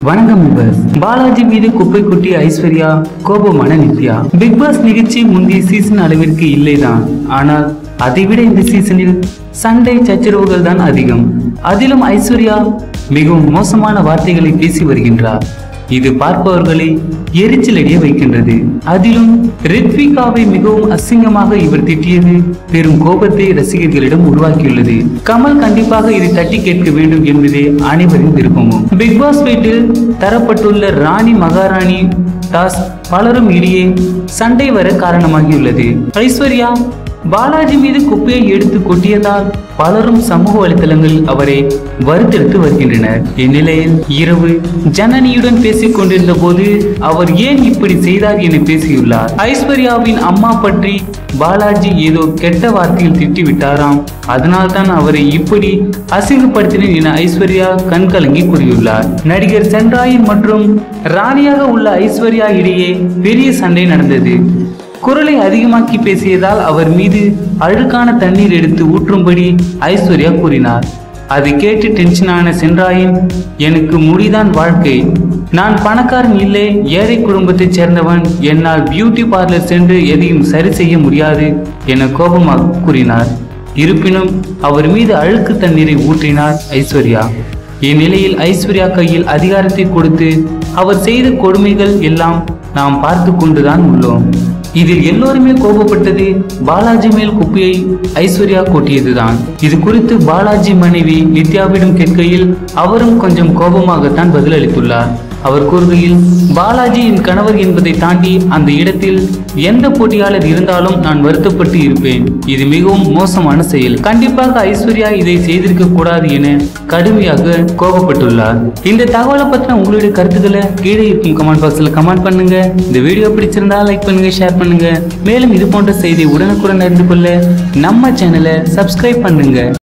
வணக்கம் விபஸ் பாலாஜி மீது குப்பை கொட்டி ஐஸ்வர்யா கோபமான நித்யா பிக் பாஸ் நிகழ்ச்சி முந்தைய சீசன் அளவிற்கு இல்லைதான் ஆனால் அதைவிட இந்த சீசனில் சண்டை சச்சரவுகள் தான் அதிகம் அதிலும் ஐஸ்வர்யா மிகவும் மோசமான வார்த்தைகளை பேசி வருகின்றார் இது பார்ப்பவர்களை எரிச்சலடைய வைக்கின்றது அதிலும் ரித்விகாவை மிகவும் அசிங்கமாக இவர் திட்டியது பெரும் கோபத்தை ரசிகர்களிடம் உருவாக்கியுள்ளது கமல் கண்டிப்பாக இதை தட்டி கேட்க வேண்டும் என்பதே அனைவரின் விருப்பமும் பிக் பாஸ் வீட்டில் தரப்பட்டுள்ள ராணி மகாராணி டாஸ் பலரும் இடையே சண்டை வர காரணமாகியுள்ளது ஐஸ்வர்யா பாலாஜி மீது குப்பையை எடுத்து கொட்டியதால் பலரும் சமூக வலைதளங்களில் அவரை வருத்தெடுத்து வருகின்றனர் இந்நிலையில் இரவு ஜனனியுடன் பேசிக் கொண்டிருந்த போது அவர் ஏன் இப்படி செய்தார் என பேசியுள்ளார் ஐஸ்வர்யாவின் அம்மா பற்றி பாலாஜி ஏதோ கெட்ட வார்த்தையில் திட்டிவிட்டாராம் அதனால்தான் அவரை இப்படி அசிங்கப்படுத்தினேன் என ஐஸ்வர்யா கண்கலங்கி கூறியுள்ளார் நடிகர் சென்ராயன் மற்றும் ராணியாக உள்ள ஐஸ்வர்யா இடையே பெரிய சண்டை நடந்தது குரலை அதிகமாக்கி பேசியதால் அவர் மீது அழுக்கான தண்ணீர் எடுத்து ஊற்றும்படி ஐஸ்வர்யா கூறினார் அதை கேட்டு டென்ஷனான சென்றாயின் எனக்கு முடிதான் வாழ்க்கை நான் பணக்காரன் இல்லை ஏழை குடும்பத்தைச் சேர்ந்தவன் என்னால் பியூட்டி பார்லர் சென்று எதையும் சரி செய்ய முடியாது என கோபமாக கூறினார் இருப்பினும் அவர் மீது அழுக்கு தண்ணீரை ஊற்றினார் ஐஸ்வர்யா இந்நிலையில் ஐஸ்வர்யா கையில் அதிகாரத்தை கொடுத்து அவர் செய்த கொடுமைகள் எல்லாம் நாம் பார்த்து கொண்டுதான் உள்ளோம் இதில் எல்லோருமே கோபப்பட்டது பாலாஜி மேல் குப்பையை ஐஸ்வர்யா கொட்டியதுதான் இது குறித்து பாலாஜி மனைவி நித்யாவிடம் கேட்கையில் அவரும் கொஞ்சம் கோபமாகத்தான் பதிலளித்துள்ளார் அவர் கூறுகையில் பாலாஜி என் கணவர் என்பதை தாண்டி அந்த இடத்தில் எந்த போட்டியாளர் இருந்தாலும் நான் வருத்தப்பட்டு இருப்பேன் இது மிகவும் மோசமான செயல் கண்டிப்பாக ஐஸ்வர்யா இதை செய்திருக்க கூடாது என கடுமையாக கோபப்பட்டுள்ளார் இந்த தகவலை பற்றின உங்களுடைய கருத்துக்களை கீழே இருக்கும் கமெண்ட் பாக்ஸில் கமெண்ட் பண்ணுங்க இந்த வீடியோ பிடிச்சிருந்தா லைக் பண்ணுங்க ஷேர் பண்ணுங்க மேலும் இது போன்ற செய்தி உடனுக்குடன் அறிந்து கொள்ள நம்ம சேனலை சப்ஸ்கிரைப் பண்ணுங்க